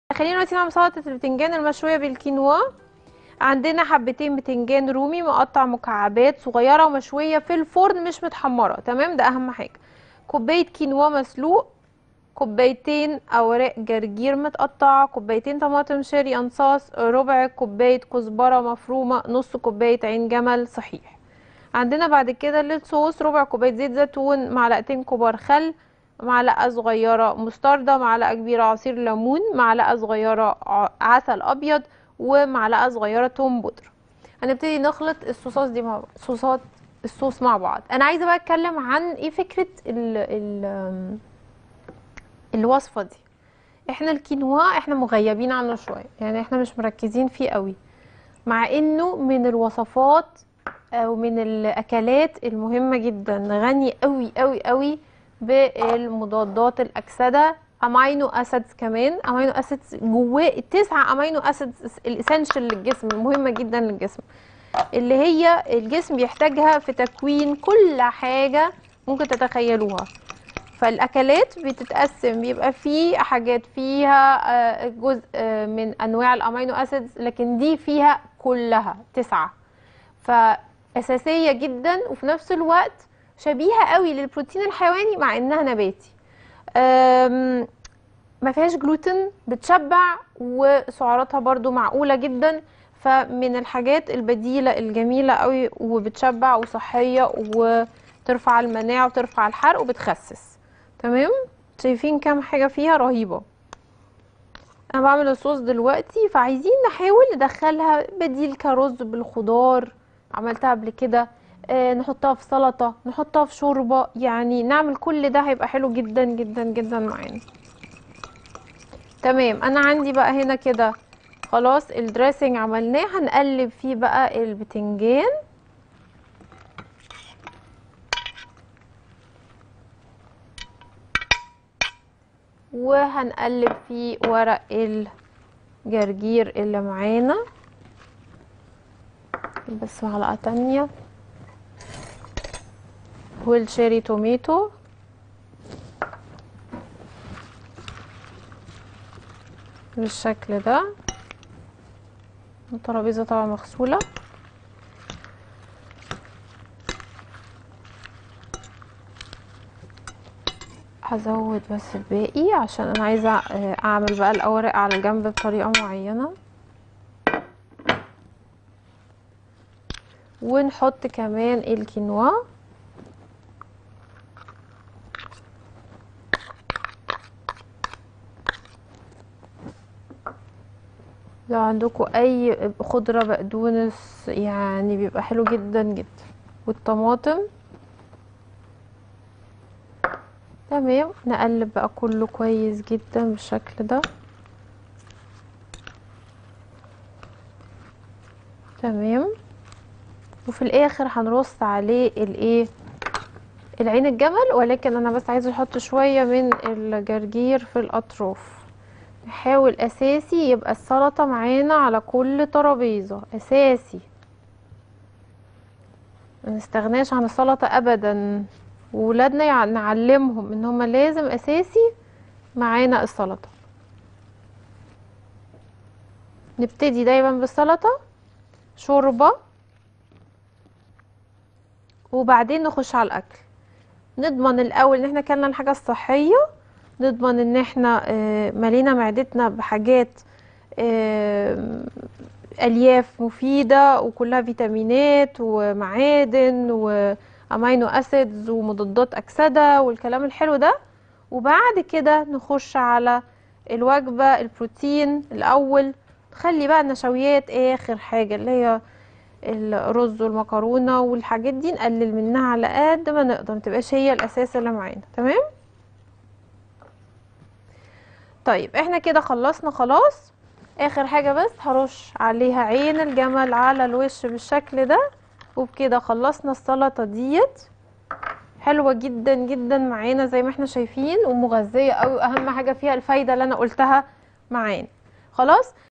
خلينا دلوقتي نعمل سلطة البتنجان المشوية بالكينوا عندنا حبتين بتنجان رومي مقطع مكعبات صغيرة ومشوية في الفرن مش متحمرة تمام ده أهم حاجة كوباية كينوا مسلوق كوبايتين أوراق جرجير متقطعة كوبايتين طماطم شيري أنصاص ربع كوباية كزبرة مفرومة نص كوباية عين جمل صحيح عندنا بعد كده للصوص ربع كوباية زيت زيتون معلقتين كبار خل معلقة صغيرة مستردة معلقة كبيرة عصير ليمون معلقة صغيرة ع- عسل أبيض ومعلقة صغيرة توم بودرة هنبتدي نخلط الصوصات دي مع صوصات الصوص مع بعض انا عايزه بقى اتكلم عن ايه فكره ال ال الوصفه دي احنا الكينوا احنا مغيبين عنه شويه يعني احنا مش مركزين فيه قوي مع انه من الوصفات او من الاكلات المهمه جدا غني قوي قوي قوي بالمضادات الاكسده امينو اسيدز كمان امينو اسيدز جواه التسعه امينو اسيدز الاسينشال للجسم المهمه جدا للجسم اللي هي الجسم بيحتاجها في تكوين كل حاجه ممكن تتخيلوها فالاكلات بتتقسم بيبقى في حاجات فيها آه، جزء آه، من انواع الامينو اسيدز لكن دي فيها كلها تسعه فاساسيه جدا وفي نفس الوقت شبيهه قوي للبروتين الحيواني مع انها نباتي أم، ما فيهاش جلوتين بتشبع وسعراتها برضو معقولة جدا فمن الحاجات البديلة الجميلة قوي وبتشبع وصحية وترفع المناعة وترفع الحرق وبتخسس تمام شايفين كام حاجة فيها رهيبة انا بعمل الصوص دلوقتي فعايزين نحاول ندخلها بديل كرز بالخضار عملتها قبل كده آه نحطها في سلطة نحطها في شوربة يعني نعمل كل ده هيبقى حلو جدا جدا جدا معانا تمام انا عندي بقى هنا كده خلاص الدريسنج عملناه هنقلب فيه بقى البتنجان وهنقلب فيه ورق الجرجير اللي معانا بس معلقة تانية والشيري توميتو بالشكل ده الترابيزة طبعا مغسولة هزود بس الباقي عشان انا عايزة آه، اعمل بقى الاوراق على الجنب بطريقة معينة ونحط كمان الكينوا لو عندكم اي خضرة بقدونس يعني بيبقى حلو جدا جدا والطماطم تمام نقلب بقى كله كويس جدا بالشكل ده تمام وفي الاخر هنرص عليه الايه العين الجمل ولكن انا بس عايزه احط شويه من الجرجير في الاطراف نحاول اساسي يبقى السلطه معانا على كل ترابيزه اساسي ما نستغناش عن السلطه ابدا وولادنا يع- نعلمهم ان هما لازم اساسي معانا السلطه نبتدي دايما بالسلطه شوربه وبعدين نخش على الاكل نضمن الاول ان احنا كلنا الحاجه الصحيه نضمن ان احنا آه، ملينا معدتنا بحاجات آه، الياف مفيده وكلها فيتامينات ومعادن وامينو اسيدز ومضادات اكسده والكلام الحلو ده وبعد كده نخش على الوجبه البروتين الاول نخلي بقى النشويات اخر حاجه اللي هي الرز والمكرونه والحاجات دي نقلل منها على قد ما نقدر متبقاش هي الاساس اللي معانا تمام طيب احنا كده خلصنا خلاص اخر حاجه بس هرش عليها عين الجمل على الوش بالشكل ده وبكده خلصنا السلطه ديت حلوه جدا جدا معانا زي ما احنا شايفين ومغذيه قوي واهم حاجه فيها الفايده اللي انا قلتها معانا خلاص